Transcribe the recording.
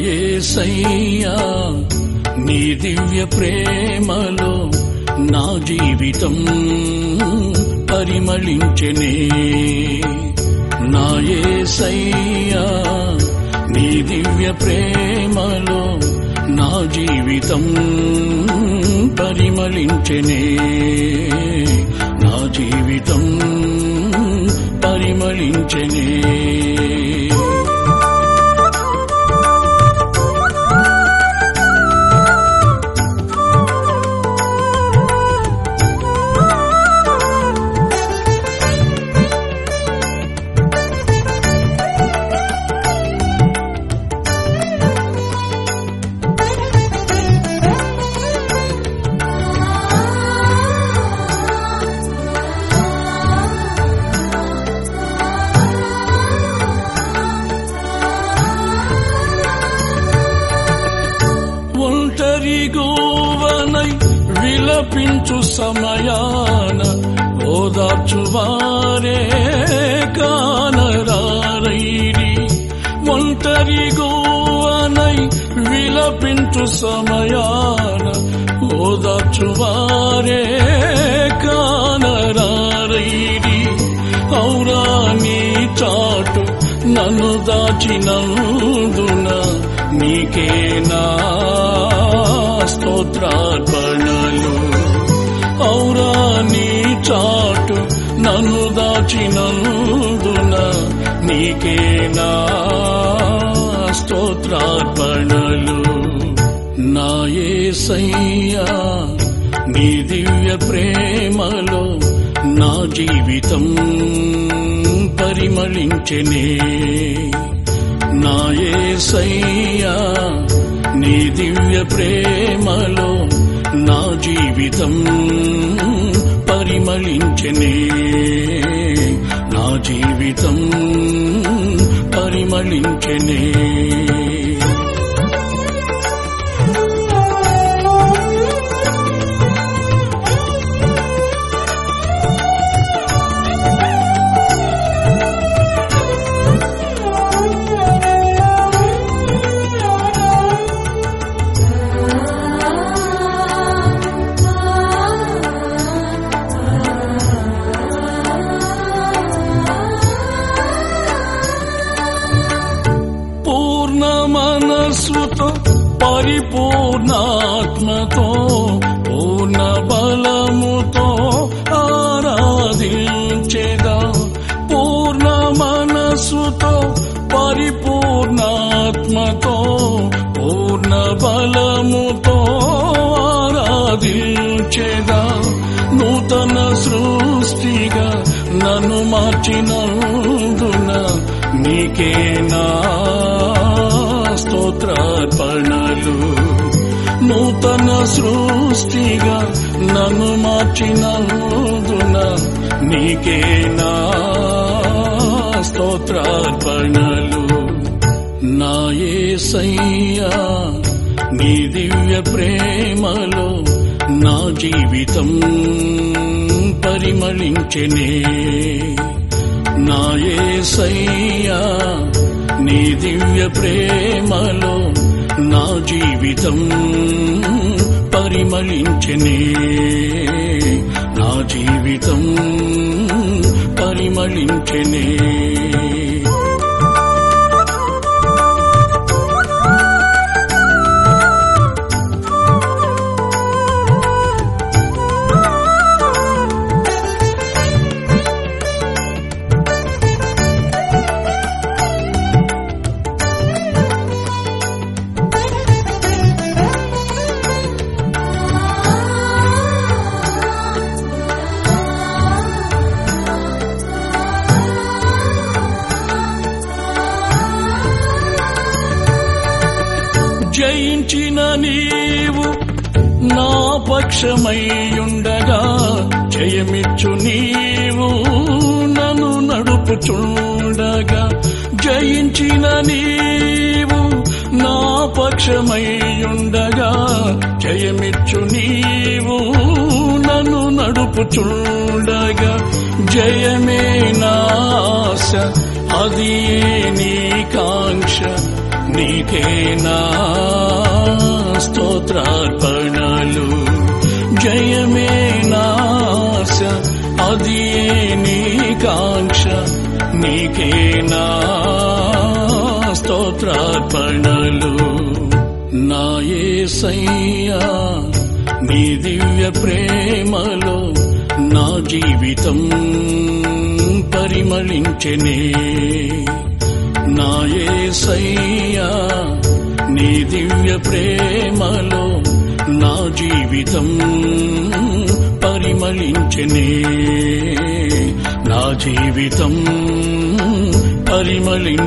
యేసయ్యా నీ దివ్య ప్రేమలో నా జీవితం పరిమళించెనే నా యేసయ్యా నీ దివ్య ప్రేమలో నా జీవితం పరిమళించెనే నా జీవితం పరిమళించెనే ఒంటరి గోవనై విలపించు సమయాన ఓదార్చువారే కానరారైరి ఒంటరి గోవనై విలపించు సమయాన ఓదార్చువారే కానరారైరి ఔరా నీ చాటు నన్ను దాచినందున నీకేనా స్తోత్రార్పణలు ఔరా నీ చాటు నన్ను దాచినందున నీకేనా స్తోత్రార్పణలు నా యేసయ్యా నీ దివ్య ప్రేమలో నా జీవితం పరిమళించెనే నా యేసయ్యా నీ దివ్య ప్రేమలో నా జీవితం పరిమళించెనే నా జీవితం పరిమళించెనే పూర్ణ మనస్సుతో పరిపూర్ణాత్మతో పూర్ణ బలముతో ఆరాధించేదా పూర్ణ మనస్సుతో పరిపూర్ణాత్మతో పూర్ణ బలముతో ఆరాధించేదా నూతన సృష్టిగా నన్ను మార్చినందున నీకేనా స్తోత్రార్పణలు నూతన సృష్టిగా నన్ను మార్చినందున నీకేనా స్తోత్రార్పణలు నా యేసయ్యా నీ దివ్య ప్రేమలో నా జీవితం పరిమళించెనే నా యేసయ్యా నీ దివ్య ప్రేమలో నా జీవితం పరిమళించెనే నా జీవితం పరిమళించెనే జయించిన నీవు నా పక్షమయ్యుండగా జయమిచ్చు నీవు నన్ను నడుపుచుండగా జయించిన నీవు నా పక్షమయ్యుండగా జయమిచ్చు నీవు నన్ను నడుపుచుండగా జయమే నాశ అది నీ కాంక్ష నీకేనా స్తోత్రార్పణలు జయమే నాశ అది నీ కాంక్ష నీకేనా స్తోత్రార్పణలు నా యేసయ్యా నీ దివ్య ప్రేమలో నా జీవితం పరిమళించెనే నా యేసయ్యా నీ దివ్య ప్రేమలో నా జీవితం పరిమళించెనే నా జీవితం పరిమళించెనే